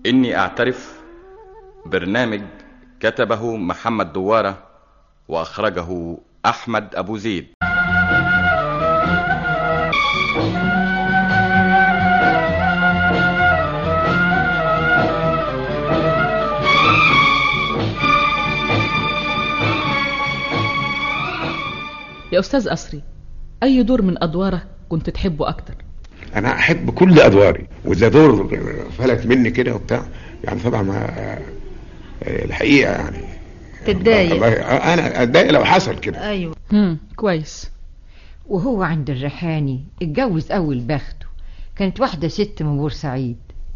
إني أعترف برنامج كتبه محمد دوارة وأخرجه أحمد أبو زيد يا أستاذ أسري أي دور من أدوارك كنت تحبه أكتر انا احب كل ادواري واذا دور فلت مني كده وبتاع يعني طبعا ما الحقيقه يعني تتضايق. الله انا اتضايق لو حصل كده ايوه هم كويس وهو عند الريحاني اتجوز اول بخته كانت واحدة ست من بورسعيد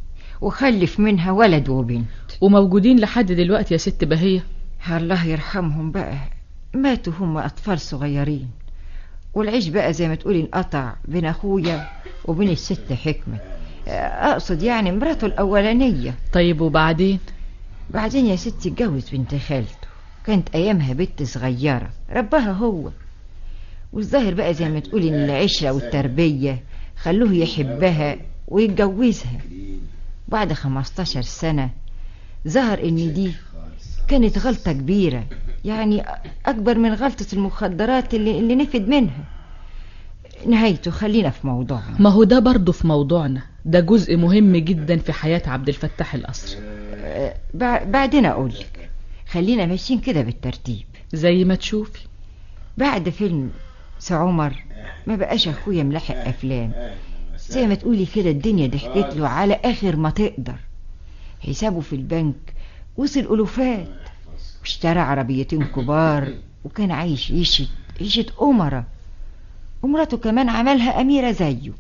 وخلف منها ولد وبنت وموجودين لحد دلوقتي يا ست بهية الله يرحمهم بقى ماتوا هم أطفال صغيرين والعيش بقى زي ما تقولي انقطع بين أخويا وبين الست حكمة أقصد يعني مراته الأولانية طيب وبعدين بعدين يا ستي اتجوز بنت خالته كانت أيامها بنت صغيرة ربها هو والظاهر بقى زي ما تقولي إن العشرة والتربية خلوه يحبها ويتجوزها بعد 15 سنة ظهر إن دي كانت غلطة كبيرة يعني أكبر من غلطة المخدرات اللي, اللي نفد منها نهايته خلينا في موضوعنا ما هو ده برضه في موضوعنا ده جزء مهم جدا في حياة عبد الفتاح القصري أه، بع- بعدين أقولك خلينا ماشيين كده بالترتيب زي ما تشوفي بعد فيلم سعمر ما بقاش أخويا ملاحق أفلام زي ما تقولي كده الدنيا ضحكت له على آخر ما تقدر حسابه في البنك وصل ألوفات واشترى عربيتين كبار وكان عايش عيشة عيشة أمرة ومراته كمان عملها أميرة زيه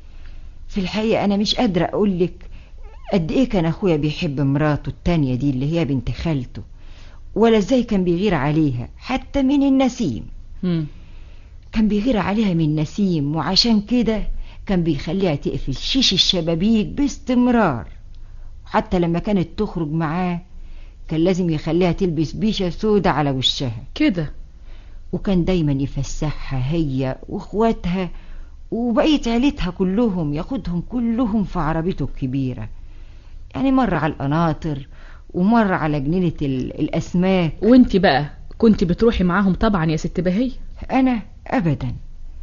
في الحقيقة أنا مش قادرة أقولك قد إيه كان أخويا بيحب مراته التانية دي اللي هي بنت خالته ولا إزاي كان بيغير عليها حتى من النسيم مم. كان بيغير عليها من نسيم وعشان كده كان بيخليها تقفل شيش الشبابيك باستمرار حتى لما كانت تخرج معاه كان لازم يخليها تلبس بيشة سودة على وشها كده وكان دايما يفسحها هي واخواتها وبقية عيلتها كلهم ياخدهم كلهم في عربيته الكبيرة يعني مرة على القناطر ومرة على جنينة ال- الأسماك وانت بقى كنت بتروحي معاهم طبعا يا ست بهية أنا أبدا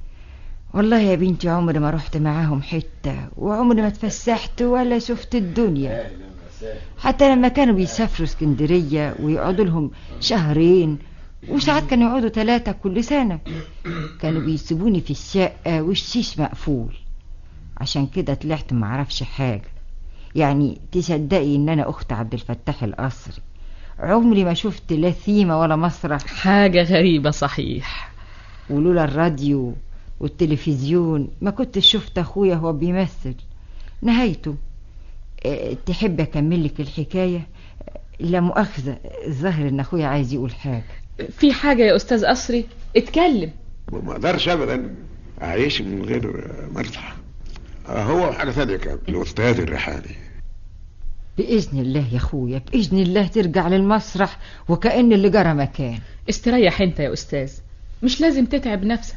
والله يا بنتي عمري ما رحت معاهم حتة وعمري ما اتفسحت ولا شفت الدنيا حتى لما كانوا بيسافروا اسكندرية ويقعدوا لهم شهرين وساعات كانوا يقعدوا ثلاثة كل سنة كانوا بيسيبوني في الشقة والشيش مقفول عشان كده طلعت معرفش حاجة يعني تصدقي ان انا اخت عبد الفتاح القصري عمري ما شفت لا ثيمة ولا مسرح حاجة غريبة صحيح ولولا الراديو والتلفزيون ما كنت شفت اخويا هو بيمثل نهايته اه، تحب اكمل لك الحكايه لا مؤاخذه الظاهر ان اخويا عايز يقول حاجه في حاجة يا أستاذ أسري اتكلم ما اقدرش ابدا اعيش من غير مرتاح هو حاجه ثانيه كمان الاستاذ الريحاني باذن الله يا اخويا باذن الله ترجع للمسرح وكأن اللي جرى مكان استريح انت يا أستاذ مش لازم تتعب نفسك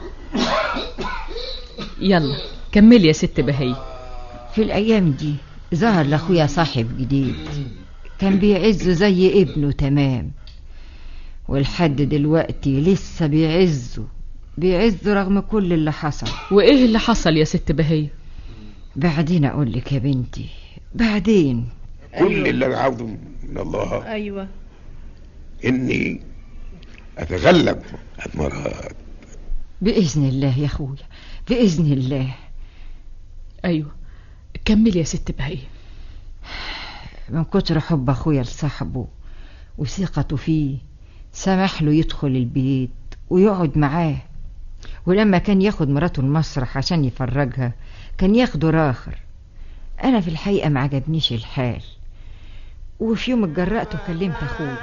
يلا كملي يا ست بهية في الايام دي ظهر لاخويا صاحب جديد كان بيعزه زي ابنه تمام ولحد دلوقتي لسه بيعزه بيعزه رغم كل اللي حصل وإيه اللي حصل يا ست بهية بعدين اقول لك يا بنتي بعدين كل اللي انا عاوزه من الله ايوه اني اتغلب على المرض باذن الله يا اخويا باذن الله أيوة كملي يا ست بهية من كتر حب اخويا لصاحبه وثقته فيه سمح له يدخل البيت ويقعد معاه ولما كان ياخد مراته المسرح عشان يفرجها كان ياخده راخر انا في الحقيقه ما عجبنيش الحال وفي يوم اتجرأت وكلمت اخويا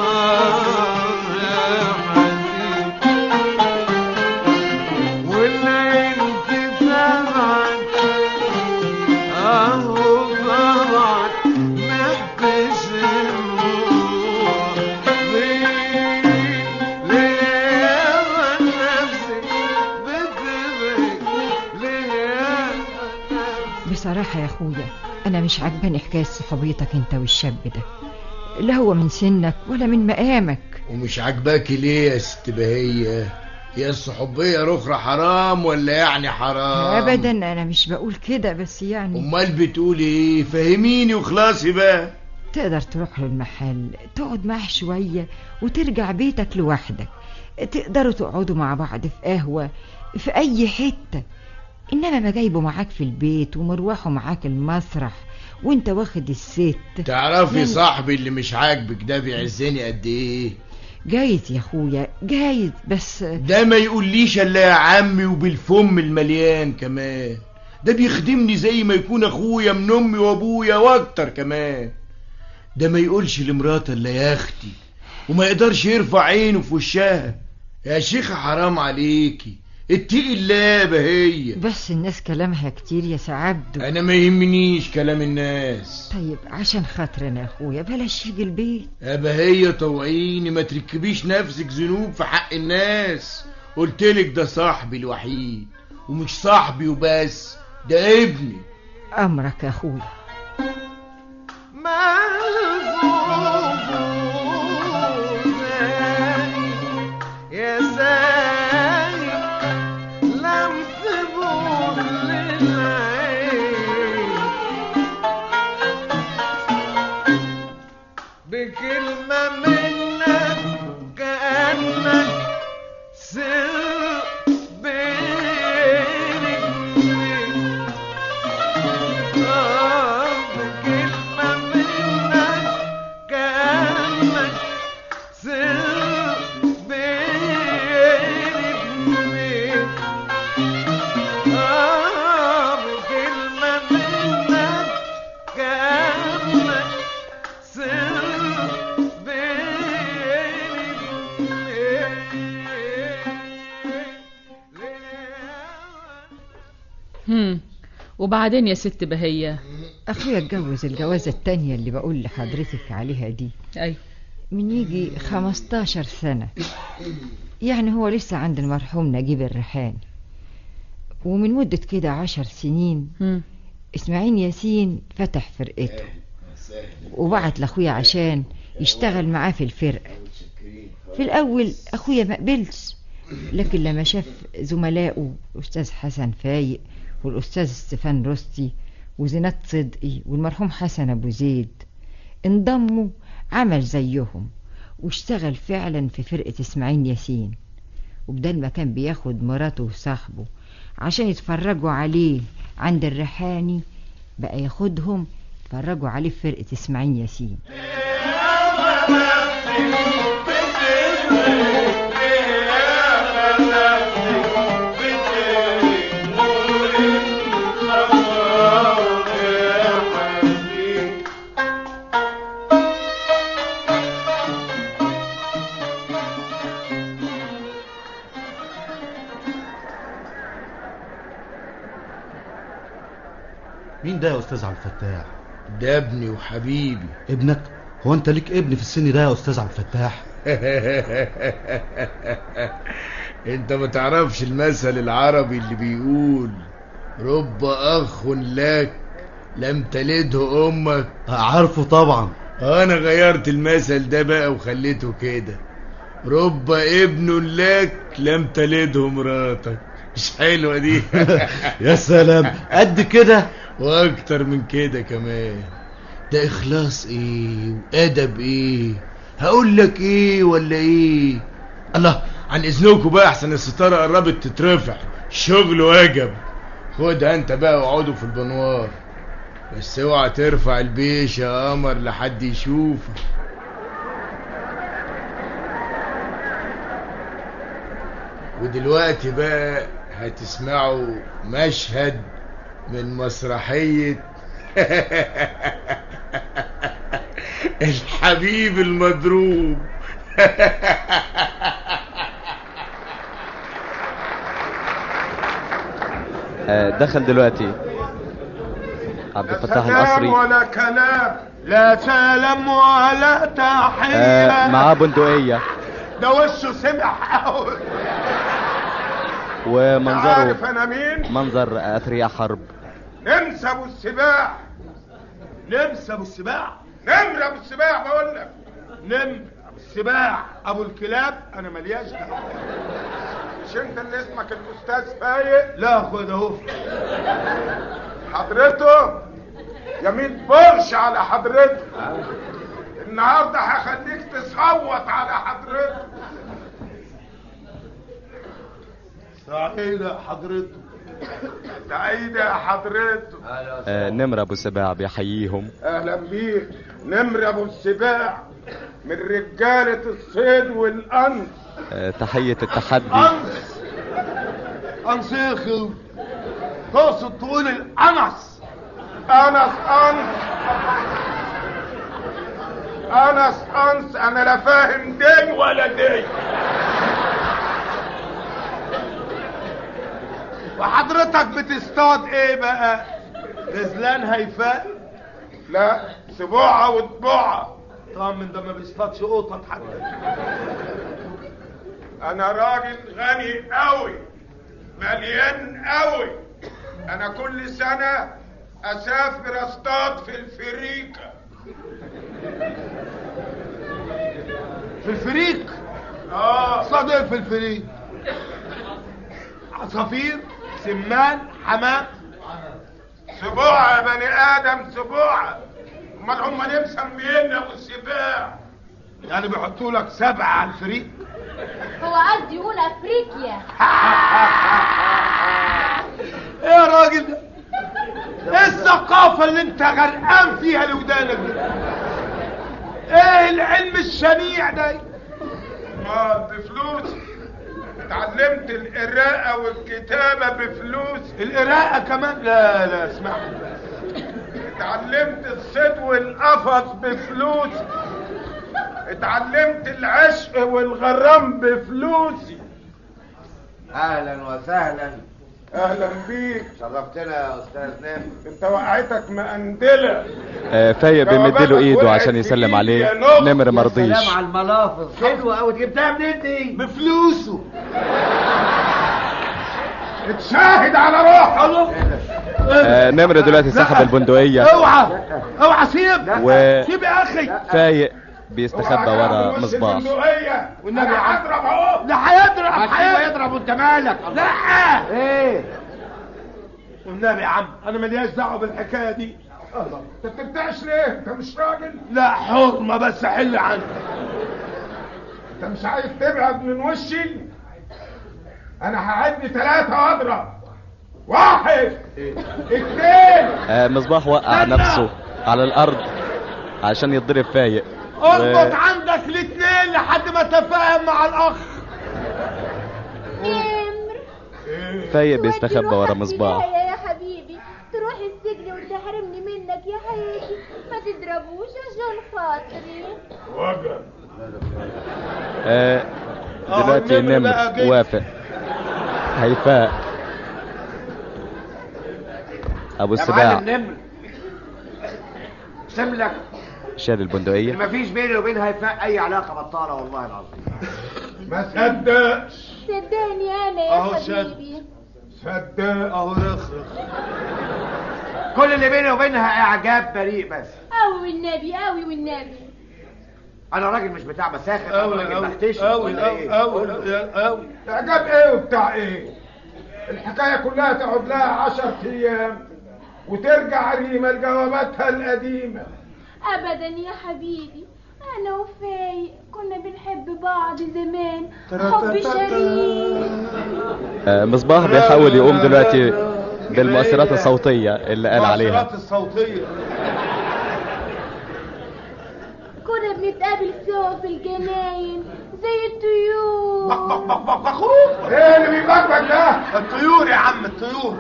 واللي بصراحة يا اخويا انا مش عجباني حكاية صحوبيتك انت والشاب ده لا هو من سنك ولا من مقامك ومش عاجباكي ليه يا ست بهية هي الصحوبية رخرة حرام ولا يعني حرام ابدا انا مش بقول كده بس يعني امال بتقولي ايه فهميني وخلاصي بقى تقدر تروح له المحل تقعد معاه شوية وترجع بيتك لوحدك تقدروا تقعدوا مع بعض في قهوة في أي حتة إنما ما جايبه معاك في البيت ومروحه معاك المسرح وانت واخد الست تعرفي يعني- صاحبي اللي مش عاجبك ده بيعزني قد ايه جايز يا اخويا جايز بس ده ما يقوليش الا يا عمي وبالفم المليان كمان ده بيخدمني زي ما يكون اخويا من امي وابويا واكتر كمان ده ما يقولش لمراته الا يا اختي وما يقدرش يرفع عينه في وشها يا شيخة حرام عليكي اتقي الله بهية بس الناس كلامها كتير يا سعبده انا ما يهمنيش كلام الناس طيب عشان خاطرنا يا اخويا بلاش يجي البيت يا بهية طوعيني ما تركبيش نفسك ذنوب في حق الناس قلتلك ده صاحبي الوحيد ومش صاحبي وبس ده ابني امرك يا اخويا يا زاني لم تبوح للعين بكلمة منك كأنك سر بيني آه بكلمة منك كأنك سر بيني وبينك آه بكلمة منك كأنك سر بيني هم وبعدين يا ست بهية اخويا اتجوز الجوازة التانية اللي بقول لحضرتك عليها دي أيوة من يجي 15 سنة يعني هو لسه عند المرحوم نجيب الريحاني ومن مدة كده عشر سنين هم. اسماعيل ياسين فتح فرقته وبعت لاخويا عشان يشتغل معاه في الفرقة في الأول أخويا ما قبلش لكن لما شاف زملائه الأستاذ حسن فايق والأستاذ ستيفان روستي وزينات صدقي والمرحوم حسن أبو زيد انضموا عمل زيهم واشتغل فعلا في فرقة اسماعيل ياسين وبدل ما كان بياخد مراته وصاحبه عشان يتفرجوا عليه عند الريحاني بقى ياخدهم يتفرجوا عليه في فرقة اسماعيل ياسين مين ده يا استاذ عبد الفتاح ده ابني وحبيبي ابنك هو انت ليك ابن في السن ده يا استاذ عبد الفتاح انت ما تعرفش المثل العربي اللي بيقول رب اخ لك لم تلده امك عارفه طبعا انا غيرت المثل ده بقى وخليته كده رب ابن لك لم تلده مراتك مش حلوه دي يا سلام قد كده واكتر من كده كمان ده اخلاص ايه وادب ايه هقول لك ايه ولا ايه الله عن اذنكم بقى احسن الستاره قربت تترفع الشغل وجب خدها انت بقى واقعدوا في البنوار بس اوعى ترفع البيش يا قمر لحد يشوفك ودلوقتي بقى هتسمعوا مشهد من مسرحية الحبيب المضروب آه، دخل دلوقتي عبد الفتاح القصري ولا كلام لا سلام ولا تحية آه، معاه بندقية ده وشه سمح قوي ومنظره عارف انا مين منظر أثرياء حرب نمس ابو السباع نمس ابو السباع نمر ابو السباع بقول لك نمر ابو السباع ابو الكلاب انا ملياش دعوه مش انت اللي اسمك الاستاذ فايق لا خد اهو حضرته يمين برش على حضرته النهارده هخليك تصوت على حضرته سعيدة حضرته سعيدة يا حضرته آه، نمر ابو سباع بيحييهم اهلا بيك نمر ابو السباع من رجالة الصيد والانس آه، تحية التحدي أنس أنسيخي تقصد تقول الأنس انس انس انس انس انا لا فاهم دي ولا دي وحضرتك بتصطاد ايه بقى غزلان هيفاء لا سبوعة وطبوعة طبعا من ده ما بيصطادش قطط حتى انا راجل غني قوي مليان قوي انا كل سنة اسافر اصطاد في الفريكة في الفريق اه اصطاد ايه في الفريق عصافير سمان حمام سبوعة يا بني ادم سبوعة امال هم ليه مسمينا ابو السباع يعني بيحطوا لك سبعة على الفريق هو قصدي يقول افريقيا ايه يا راجل ده ايه الثقافة اللي انت غرقان فيها لودانك دي ايه العلم الشنيع ده ما بفلوس اتعلمت القراءة والكتابة بفلوس القراءة كمان لا لا اسمع اتعلمت الصيد والقفص بفلوس اتعلمت العشق والغرام بفلوسي اهلا وسهلا اهلا بيك شرفتنا يا استاذ نمر انت وقعتك مقندلة آه، فايق بيمدله ايده عشان يسلم عليه نمر مرضيش سلام على الملافظ حلوه قوي جبتها منين دي بفلوسه اتشاهد على روحه آه، نمر دلوقتي سحب البندقية اوعى اوعى سيب و- سيب يا اخي فايق بيستخبى ورا مش مصباح البندقية والنبي انا يا عم. هضرب اهو لا هيضرب هتسيبه هيضرب يضرب وانت مالك لا ايه والنبي يا عم انا ملياش دعوه بالحكايه دي الله. انت بترتعش ليه انت مش راجل لا حرمه بس حل عنك انت مش عايز تبعد من وشي انا هعد ثلاثة واضرب واحد اثنين آه، مصباح وقع استنى. نفسه على الارض عشان يتضرب فايق اربط عندك الاثنين لحد ما تفاهم مع الاخ نمر فايق بيستخبى ورا تودي مصباح روحك يا حبيبي تروح السجن وتحرمني منك يا حياتي ما تضربوش عشان خاطري وجب آه، أهو دلوقتي النمر نمر بقى جه. وافق هيفاء ابو يا السباع معلم نمر اقسم لك شال البندقية ان مفيش بيني وبين هيفاء اي علاقه بطاله والله العظيم ما صدقش صدقني انا يا أهو شد. حبيبي صدق اهو رخرخ كل اللي بيني وبينها اعجاب بريء بس قوي والنبي قوي والنبي انا راجل مش بتاع مساخر انا قوي راجل قوي بحتشم قوي ولا ايه قوي قوي اعجاب ايه وبتاع ايه الحكاية كلها تقعد لها عشر ايام وترجع ريما لجواباتها القديمة ابدا يا حبيبي انا وفايق كنا بنحب بعض زمان حب شريك آه، مصباح بيحاول يقوم دلوقتي بالمؤثرات الصوتية اللي قال عليها المؤثرات الصوتيه كنا بنتقابل سوا في الجناين زي الطيور بق بق بق بق بق ايه اللي بيبقبق ده الطيور يا عم الطيور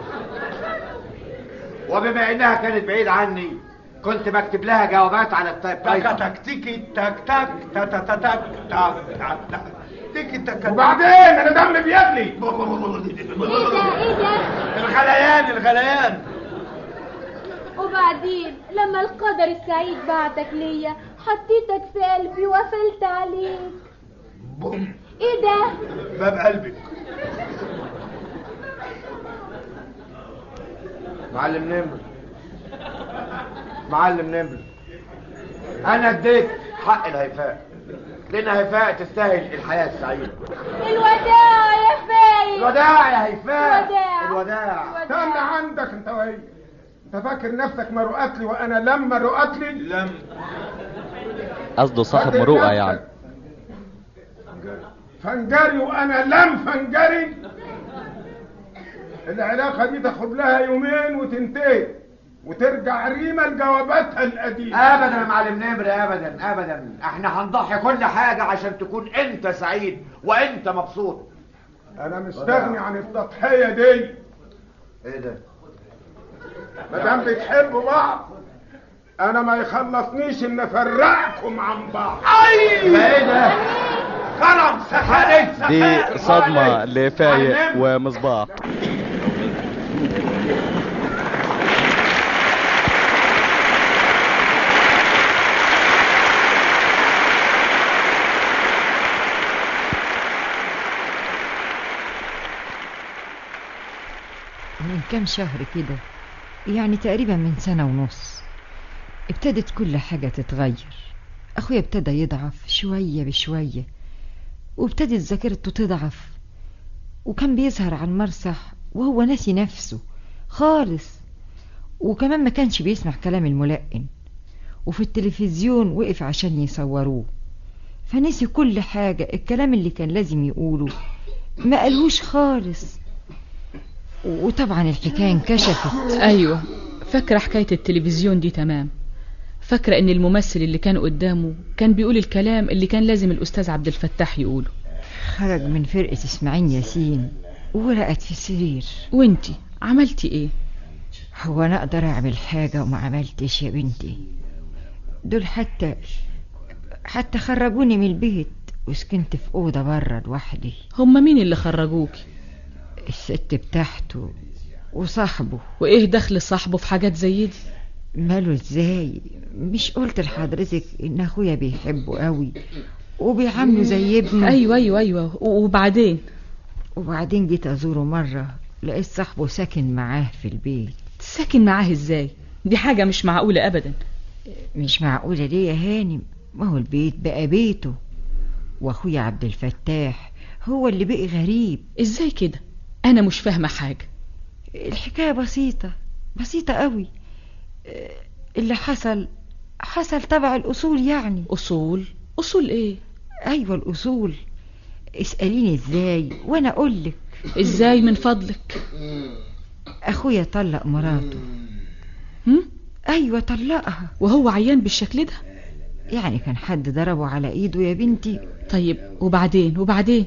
وبما انها كانت بعيد عني كنت بكتب لها جوابات على تك التايب تك تيكي تك تك تا تا تا تك تك تك تك تيكي تك وبعدين انا دم بيغلي ايه ده ايه ده الغليان الغليان وبعدين لما القدر السعيد بعتك ليا حطيتك في قلبي وقفلت عليك بوم ايه ده باب قلبك معلم نمر معلم نمر انا اديت حق الهيفاء لان هيفاء تستاهل الحياه السعيده الوداع يا فايق الوداع يا هيفاء الوداع الوداع استنى عندك انت وهي انت فاكر نفسك مرؤت لي وانا لما رؤت لي لم قصده صاحب مروءة يعني فنجري وانا لم فنجري العلاقة دي تاخد لها يومين وتنتهي وترجع ريما لجواباتها القديمة ابدا يا معلم نمر ابدا ابدا احنا هنضحي كل حاجه عشان تكون انت سعيد وانت مبسوط انا مستغني عن التضحية دي ايه ده ما دام بتحبوا بعض انا ما يخلصنيش ان افرقكم عن بعض يبقى ايه ده خرم سخاني دي صدمة لفايق ومصباح من كام شهر كده يعني تقريبا من سنة ونص ابتدت كل حاجة تتغير أخويا ابتدى يضعف شوية بشوية وابتدت ذاكرته تضعف وكان بيظهر على المسرح وهو ناسي نفسه خالص وكمان ما كانش بيسمع كلام الملقن وفي التلفزيون وقف عشان يصوروه فنسي كل حاجة الكلام اللي كان لازم يقوله ما قالهوش خالص وطبعا الحكاية انكشفت ايوه فاكرة حكاية التلفزيون دي تمام فاكرة ان الممثل اللي كان قدامه كان بيقول الكلام اللي كان لازم الاستاذ عبد الفتاح يقوله خرج من فرقة اسماعيل ياسين ورقت في السرير وانتي عملتي ايه هو انا اقدر اعمل حاجة وما عملتش يا بنتي دول حتى حتى خرجوني من البيت وسكنت في أوضة برا لوحدي هما مين اللي خرجوكي الست بتاعته وصاحبه وايه دخل صاحبه في حاجات زي دي ماله ازاي مش قلت لحضرتك ان اخويا بيحبه قوي وبيعامله زي ابنه ايوه ايوه ايوه وبعدين وبعدين جيت ازوره مرة لقيت صاحبه ساكن معاه في البيت ساكن معاه ازاي دي حاجة مش معقولة ابدا مش معقولة ليه يا هانم ما هو البيت بقى بيته واخويا عبد الفتاح هو اللي بقي غريب ازاي كده انا مش فاهمة حاجة الحكاية بسيطة بسيطة قوي آه، اللي حصل حصل تبع الأصول يعني اصول اصول ايه أيوة الأصول اسأليني ازاي وانا اقولك ازاي من فضلك اخويا طلق مراته هم؟ ايوه طلقها وهو عيان بالشكل ده يعني كان حد ضربه على ايده يا بنتي طيب وبعدين وبعدين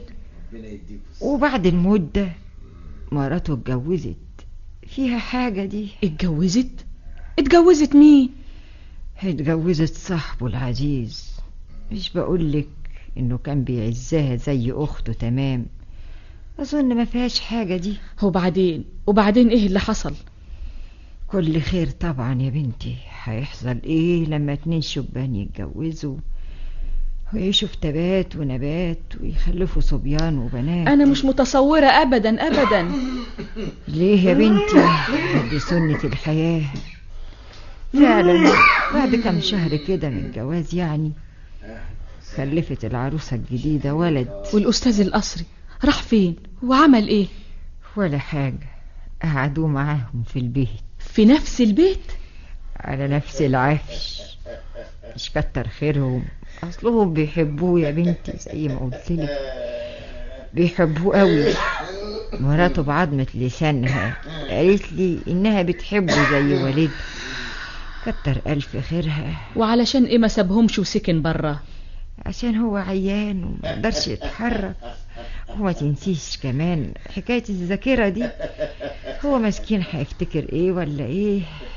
وبعد المدة مراته اتجوزت فيها حاجة دي اتجوزت اتجوزت مين اتجوزت صاحبه العزيز مش بقولك انه كان بيعزها زي اخته تمام اظن ما فيهاش حاجة دي وبعدين وبعدين ايه اللي حصل كل خير طبعا يا بنتي هيحصل ايه لما اتنين شبان يتجوزوا ويعيشوا في تبات ونبات ويخلفوا صبيان وبنات انا مش متصورة ابدا ابدا ليه يا بنتي دي سنة الحياة فعلا بعد كم شهر كده من الجواز يعني خلفت العروسة الجديدة ولد والاستاذ القصري راح فين وعمل ايه ولا حاجة قعدوا معاهم في البيت في نفس البيت على نفس العفش مش كتر خيرهم اصلهم بيحبوه يا بنتي زي ما قلت لك بيحبوه قوي مراته بعضمة لسانها قالت لي انها بتحبه زي والدها كتر الف خيرها وعلشان ايه ما سابهمش وسكن برا عشان هو عيان وما قدرش يتحرك وما تنسيش كمان حكاية الذاكرة دي هو مسكين هيفتكر ايه ولا ايه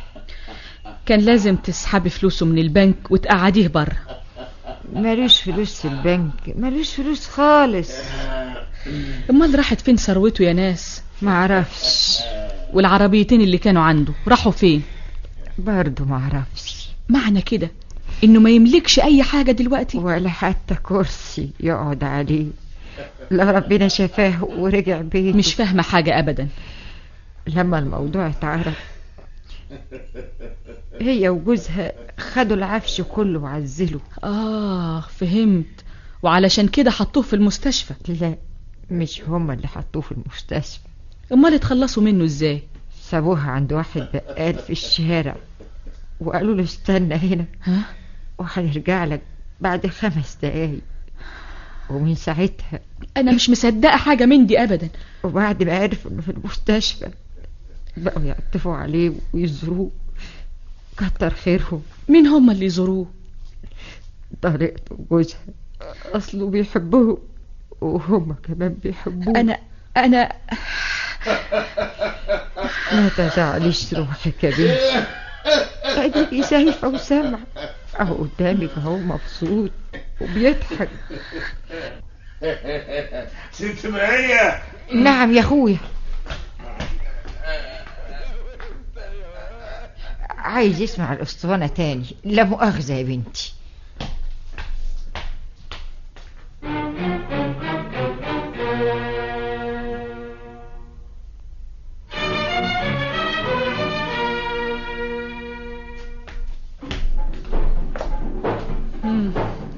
كان لازم تسحبي فلوسه من البنك وتقعديه برا ملوش فلوس في البنك ملوش فلوس خالص امال راحت فين ثروته يا ناس معرفش والعربيتين اللي كانوا عنده راحوا فين برضو معرفش معنى كده انه ما يملكش اي حاجة دلوقتي ولا حتى كرسي يقعد عليه لا ربنا شفاه ورجع بيته مش فاهمة حاجة ابدا لما الموضوع اتعرف هي وجوزها خدوا العفش كله وعزلوا اه فهمت وعلشان كده حطوه في المستشفى لا مش هما اللي حطوه في المستشفى امال اتخلصوا منه ازاي سابوها عند واحد بقال في الشارع وقالوا له استنى هنا ها وهنرجع لك بعد خمس دقايق ومن ساعتها انا مش مصدقه حاجه من دي ابدا وبعد ما عرفوا انه في المستشفى بقوا يعطفوا عليه ويزوروه كتر خيرهم مين هم اللي يزوروه طريقته وجوزها اصله بيحبهم وهم كمان بيحبوه انا انا ما تزعليش روحك يا بنتي اديكي شايفه وسامعه اهو قدامك اهو مبسوط وبيضحك ست ماهية نعم يا اخويا عايز يسمع الاسطوانه تاني لا مؤاخذه يا بنتي مم.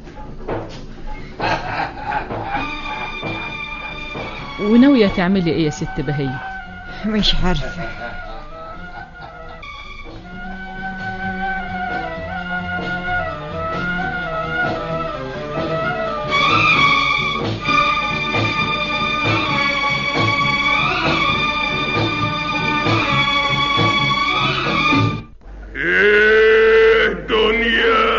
وناوية تعملي ايه يا ست بهية مش عارفه ايه الدنيا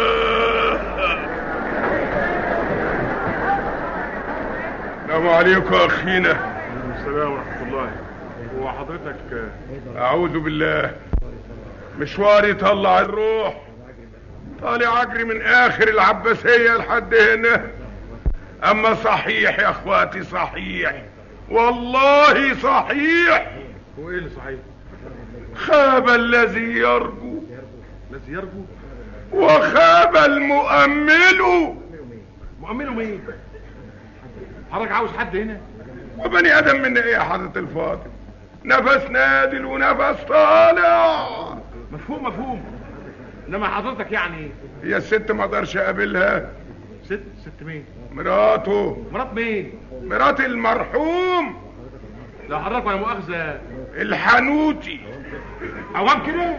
السلام عليكم يا اخينا السلام ورحمه الله هو حضرتك اعوذ بالله مشواري طلع الروح طالع اجري من اخر العباسيه لحد هنا اما صحيح يا اخواتي صحيح والله صحيح هو ايه اللي صحيح؟ خاب الذي يرجو الذي يرجو وخاب المؤمل مؤمنه مين؟ حضرتك عاوز حد هنا؟ وبني ادم من ايه يا حضرة الفاضل نفس نادل ونفس طالع مفهوم مفهوم انما حضرتك يعني هي الست ما اقدرش اقابلها ست ست مين؟ مراته مرات مين؟ مرات المرحوم لو حضرتك ولا مؤاخذة الحنوتي عوام كده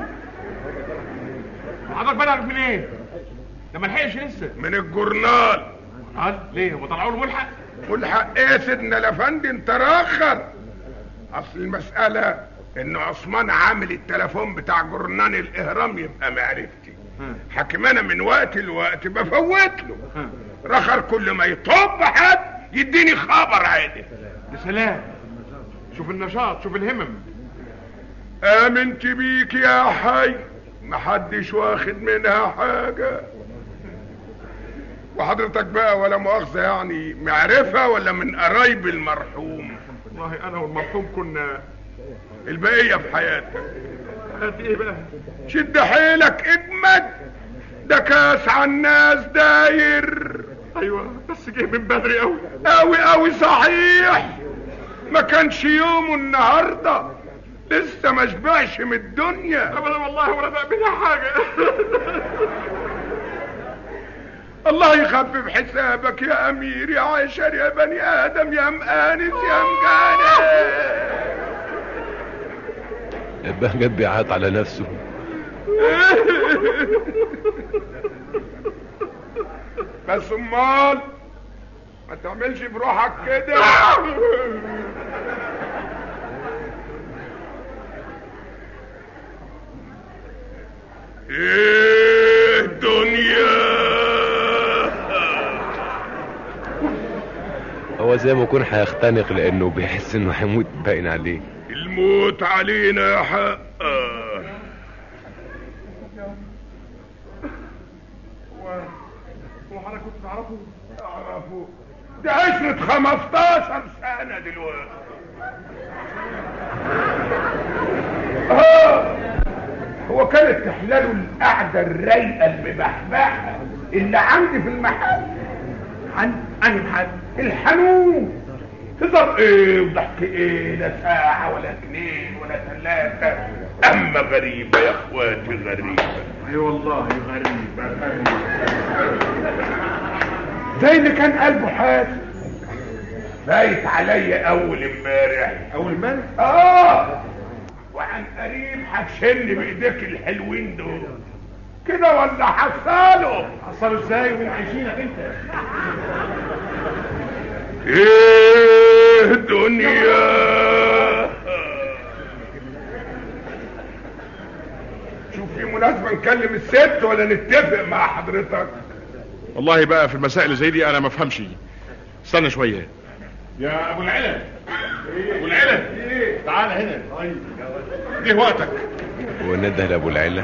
حضرتك بلغ منين؟ ده ما لحقش لسه من الجورنال قال ليه هو طلعوا له ملحق؟ ملحق ايه يا سيدنا الافندي انت راخر اصل المسألة ان عثمان عامل التليفون بتاع جورنان الاهرام يبقى معرفتي حكم انا من وقت لوقت بفوت له رخر كل ما يطب حد يديني خبر عادي يا سلام شوف النشاط شوف الهمم امنت بيك يا حي محدش واخد منها حاجة وحضرتك بقى ولا مؤاخذة يعني معرفة ولا من قرايب المرحوم والله انا والمرحوم كنا البقية في حياتك قد ايه بقى؟ شد حيلك اجمد ده كاس على الناس داير ايوه بس جه من بدري قوي قوي قوي صحيح ما كانش يومه النهارده لسه ما شبعش من الدنيا ابدا والله ولا بقى منها حاجه الله يخفف حسابك يا امير يا عشر يا بني ادم يا مآنس يا مجانس البهجت بيعيط على نفسه بس امال ما تعملش بروحك كده ايه الدنيا هو زي ما يكون هيختنق لانه بيحس انه هيموت باين عليه الموت علينا يا حق وحضرتك كنت تعرفه؟ اعرفه ده عشرة 15 سنة دلوقتي آه. هو كانت تحلاله القعدة الرايقة المبحبحة اللي عندي في المحل عن عن محل الحنون هزار ايه وضحك ايه لا ساعة ولا اتنين ولا ثلاثة اما غريبة يا اخواتي غريبة اي والله غريبة زي اللي كان قلبه حاسس بايت عليا اول امبارح اول امبارح اه وعن قريب هتشن بايديك الحلوين دول كده ولا حصله حصلوا ازاي ومين عايشينك انت ايه الدنيا شوف في مناسبة نكلم الست ولا نتفق مع حضرتك والله بقى في المسائل اللي زي دي انا ما افهمش استنى شويه يا ابو العلا ابو العلا تعال هنا دي وقتك ونده لابو العلا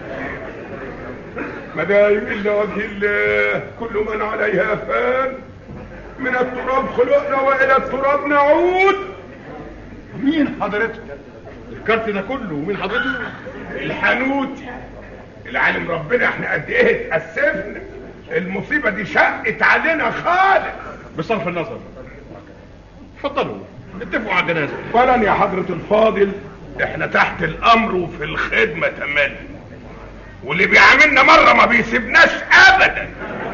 ما دايم الا وجه الله كل من عليها فان من التراب خلقنا والى التراب نعود مين حضرتك الكارت ده كله مين حضرتك الحنوتي العالم ربنا احنا قد ايه اتأسفنا المصيبة دي شقت علينا خالص بصرف النظر اتفضلوا اتفقوا على الجنازه فعلا يا حضرة الفاضل احنا تحت الامر وفي الخدمة تملي واللي بيعاملنا مرة ما بيسيبناش ابدا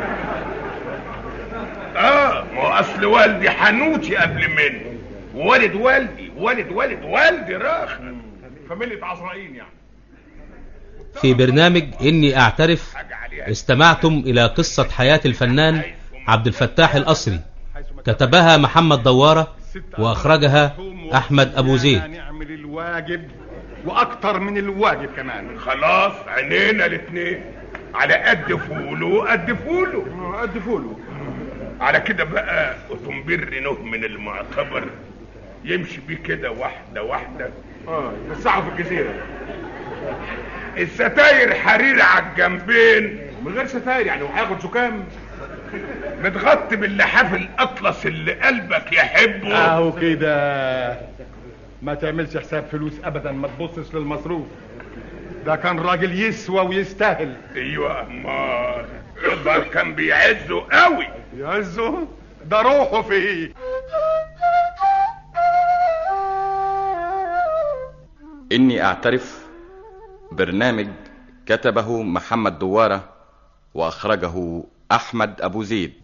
اه ما هو اصل والدي حنوتي قبل مني ووالد والدي والد والد والدي راخر فاميليا عزرائيل يعني في برنامج إني أعترف استمعتم إلى قصة حياة الفنان عبد الفتاح الأصري كتبها محمد دوارة وأخرجها أحمد أبو زيد نعمل الواجب واكتر من الواجب كمان خلاص عينينا الاتنين على قد فولو قد فولو قد فولو على كده بقى وتنبر نوه من المعتبر يمشي بيه كده واحدة واحدة اه يوسعوا في الجزيرة الستاير حرير على الجنبين من غير ستاير يعني وهياخد زكام متغطي باللحاف الاطلس اللي قلبك يحبه اهو كده ما تعملش حساب فلوس ابدا ما تبصش للمصروف ده كان راجل يسوى ويستاهل ايوه امال يظهر كان بيعزه قوي يعزه ده روحه فيه إني أعترف برنامج كتبه محمد دوارة وأخرجه أحمد أبو زيد